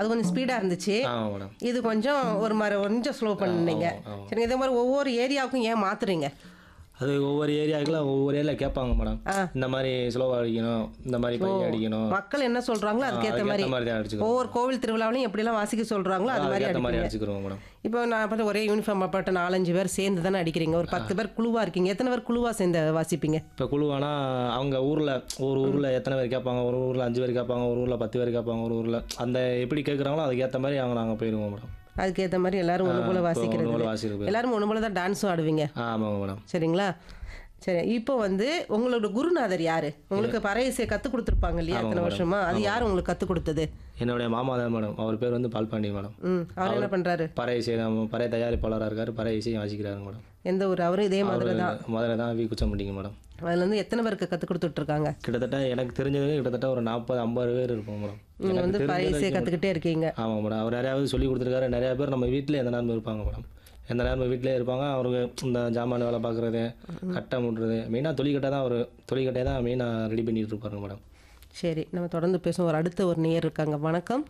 அது கொஞ்சம் ஸ்பீடா இருந்துச்சு ஆமாம் மேடம் இது கொஞ்சம் ஒரு மாதிரி கொஞ்சம் ஸ்லோ பண்ணீங்க ஆமா. சரி இதே மாதிரி ஒவ்வொரு ஏரியாவுக்கும் ஏன் மாத்துறீங்க அது ஒவ்வொரு ஏரியாவுக்குலாம் ஒவ்வொரு ஏரியாவில் கேட்பாங்க மேடம் ஆ. இந்த மாதிரி ஸ்லோவாக அடிக்கணும் இந்த மாதிரி பையன் அடிக்கணும் மக்கள் என்ன சொல்றாங்களோ அதுக்கேற்ற அதுக்கேத்த மாதிரி மாதிரி தான் அடிச்சுக்கிறோம். ஒவ்வொரு கோவில் திருவிழாவிலையும் எப்படிலாம் வாசிக்க சொல்றாங்களோ அது மாதிரி அதுக்கேற்ற மாதிரி அடிப்பீங்க அடிச்சுக்கிறோம் மேடம் இப்போ நான் பார்த்து ஒரே யூனிஃபார்ம் போட்டு நாலஞ்சு பேர் சேர்ந்து தானே அடிக்கிறீங்க ஒரு பத்து பேர் குழுவா இருக்கீங்க எத்தனை பேர் குழுவா சேர்ந்து வாசிப்பீங்க இப்போ குழுவானா அவங்க ஊரில் ஒரு ஊரில் எத்தனை பேர் கேட்பாங்க ஒரு ஊரில் அஞ்சு பேர் கேட்பாங்க ஒரு ஊரில் பத்து பேர் கேட்பாங்க ஒரு ஊரில் அந்த எப்படி கேட்குறாங்களோ அதுக்கேற்ற மாதிரி அவங்க நாங்கள் போயிடுவோம் மேடம் அதுக்கேற்ற மாதிரி எல்லாரும் ஒன்று போல ஒன்று வாசிக்கிறது போல வாசிக்கிறது எல்லாரும் ஒன்று போல தான் டான்ஸும் ஆடுவீங்க ஆ ஆமாங்க மேடம் சரிங்களா சரி இப்போ வந்து உங்களோட குருநாதர் யாரு உங்களுக்கு பறை இசையை கற்றுக் கொடுத்துருப்பாங்க இல்லையா அத்தனை வருஷமா அது யார் உங்களுக்கு கற்றுக் கொடுத்தது என்னுடைய மாமா தான் மேடம் அவர் பேர் வந்து பால்பாண்டி மேடம் ம் அவர் என்ன பண்றாரு பறை இசை நம்ம பறை தயாரிப்பாளராக இருக்கார் பறை இசையும் வாசிக்கிறாரு மேடம் எந்த ஊர் அவரும் இதே மாதிரி தான் முதல்ல தான் வி குச்சம்பட்டிங்க மேடம் அதுல இருந்து எத்தனை பேருக்கு கற்றுக் கொடுத்துட்டு இருக்காங்க கிட்டத்தட்ட எனக்கு தெரிஞ்சது கிட்டத்தட்ட ஒரு நாற்பது ஐம்பது பேர் இருப்போம் மேடம் நீங்க எனக்கு வந்து பறை தெரிஞ்சது இசையை கற்றுக்கிட்டே இருக்கீங்க ஆமாம் மேடம் அவர் நிறையாவது சொல்லி கொடுத்துருக்காரு நிறையா பேர் நம்ம வீட்டில் எந்த நேரமும் இருப்பாங்க மேடம் எந்த நேரமும் வீட்டிலே இருப்பாங்க அவருக்கு இந்த ஜாமான் வேலை பார்க்குறது கட்டை முட்டுறது மெயினாக தொழிற்கட்டை தான் அவர் தொழிற்கட்டையை தான் மெயினாக ரெடி பண்ணிட்டு இருப்பாருங்க மேடம் சரி நம்ம தொடர்ந்து பேசுவோம் ஒரு அடுத்த ஒரு நேயர் இருக்காங்க வணக்கம்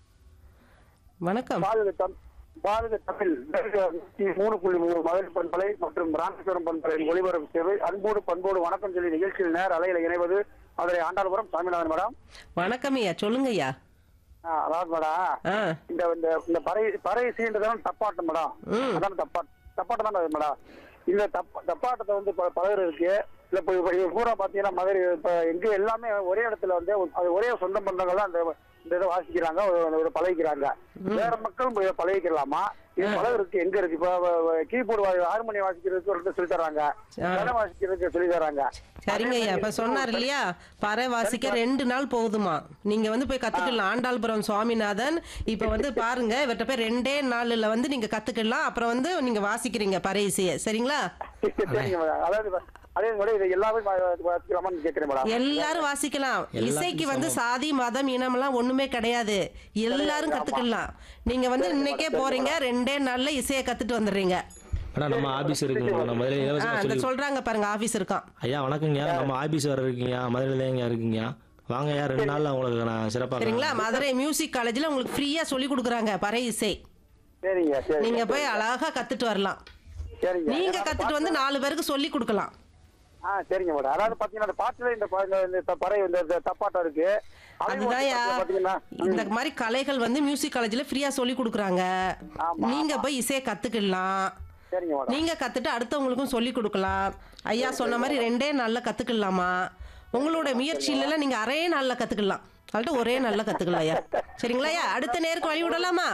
வணக்கம் பாரத தம் பாரத தமிழ் நூத்தி மூணு புள்ளி மூணு மதுரை பண்பலை மற்றும் ராமேஸ்வரம் பண்பலை ஒளிபரப்பு சேவை அன்போடு பண்போடு வணக்கம் சொல்லி நிகழ்ச்சியில் நேர் அலையில இணைவது மதுரை ஆண்டாள்புரம் சாமிநாதன் மேடம் வணக்கம் ஐயா சொல்லுங்க ஐயா ஆ, அதாவது மேடம் ஆ இந்த இந்த இந்த பறை பறை சீன்றதான் தப்பாட்டம் மேடம் அதான் தப்பா தப்பாட்டம் தான் மேடம் இந்த தப்ப தப்பாட்டத்தை வந்து ப- பழகுறதுக்கு இல்ல இப்போ இப்போ இது பூரா பாத்தீங்கன்னா மதுரை இப்ப எங்க எல்லாமே ஒரே இடத்துல வந்து அது ஒரே சொந்த பந்தங்கள் தான் அந்த இந்த இதை வாசிக்கிறாங்க ஒரு- ஒரு பழகிக்கிறாங்க வேற மக்களும் போய் பழகிக்கலாமா இது பழகுறதுக்கு எங்க இருக்கு இப்போ கீபோர்டு ஹார்மோனியம் வாசிக்கிறதுக்கு ஒரு இடத்துல சொல்லி தராங்க கதை வாசிக்கிறதுக்கு சொல்லி தராங்க சரிங்க ஐயா இப்ப சொன்னார் இல்லையா பறை வாசிக்க ரெண்டு நாள் போகுதுமா நீங்க வந்து போய் கத்துக்கலாம் ஆண்டாள்புரம் சுவாமிநாதன் இப்ப வந்து பாருங்க இவர்கிட்ட போய் ரெண்டே நாள்ல வந்து நீங்க கத்துக்கலாம் அப்புறம் வந்து நீங்க வாசிக்கிறீங்க பறை இசையை சரிங்களா சரிங்க மேடம் அதாவது அதே மாதிரி இது எல்லாமே வாசிக்கலாமான்னு கேட்கிறேன் மேடம் எல்லாரும் வாசிக்கலாம் இசைக்கு வந்து சாதி மதம் இனம்லாம் ஒண்ணுமே கிடையாது எல்லாரும் கத்துக்கலாம் நீங்க வந்து இன்னைக்கே போறீங்க ரெண்டே நாள்ல இசையை கத்துட்டு வந்துடுறீங்க ஆனால் நம்ம ஆபீஸ் இருக்குங்க மேடம் நம்ம மதுரை ஆ இலவசமாக அந்த சொல்லி சொல்றாங்க பாருங்க ஆபீஸ் இருக்கான் ஐயா வணக்கங்க நம்ம ஆபீஸ் வர இருக்கீங்க மதுரையில் எங்க இருக்கீங்க வாங்க ஐயா ரெண்டு நாள்ல உங்களுக்கு நான் சிறப்பாக சரிங்களா மதுரை மியூசிக் காலேஜ்ல உங்களுக்கு ஃப்ரீயா சொல்லி கொடுக்குறாங்க பறை இசை சரிங்க சரி நீங்க போய் அழகா கத்துட்டு வரலாம் சரிங்க நீங்க கத்துட்டு வந்து நாலு பேருக்கு சொல்லி கொடுக்கலாம் ஆ சரிங்க மேடம் அதாவது பாத்தீங்கன்னா இந்த பாட்டுல இந்த ப- இந்த- இந்த த- பறை இந்த இந்த தப்பாட்டம் இருக்கு அதையும் வந்து அதுதான் பாத்தீங்கன்னா இந்த மாதிரி கலைகள் வந்து மியூசிக் காலேஜ்ல ஃப்ரீயா சொல்லி கொடுக்குறாங்க ஆமா, நீங்க போய் இசையை கத்துக்கலாம் சரிங்க மேடம் நீங்க கத்துட்டு அடுத்தவங்களுக்கும் சொல்லி கொடுக்கலாம் ஐயா சொன்ன மாதிரி ரெண்டே நாள்ல கத்துக்கலாமா உங்களோட முயற்சியில நீங்க அரே நாள்ல கத்துக்கலாம் அதட்டு ஒரே நாள்ல கத்துக்கலாம் ஐயா சரிங்களா ஐயா அடுத்த நேருக்கு வழி விடலாமா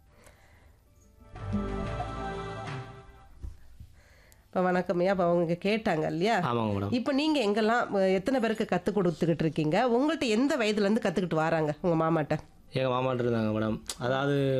இப்போ வணக்கம் ஐயா இப்போ அவங்க கேட்டாங்க இல்லையா ஆமாங்க மேடம் இப்போ நீங்க எங்கெல்லாம் அஹ், எத்தனை பேருக்கு கற்றுக் கொடுத்துக்கிட்டு இருக்கீங்க உங்கள்கிட்ட எந்த வயதுல இருந்து கத்துக்கிட்டு வராங்க உங்க மாமாட்ட எங்கள் மாமாட்டு இருந்தாங்க மேடம் அதாவது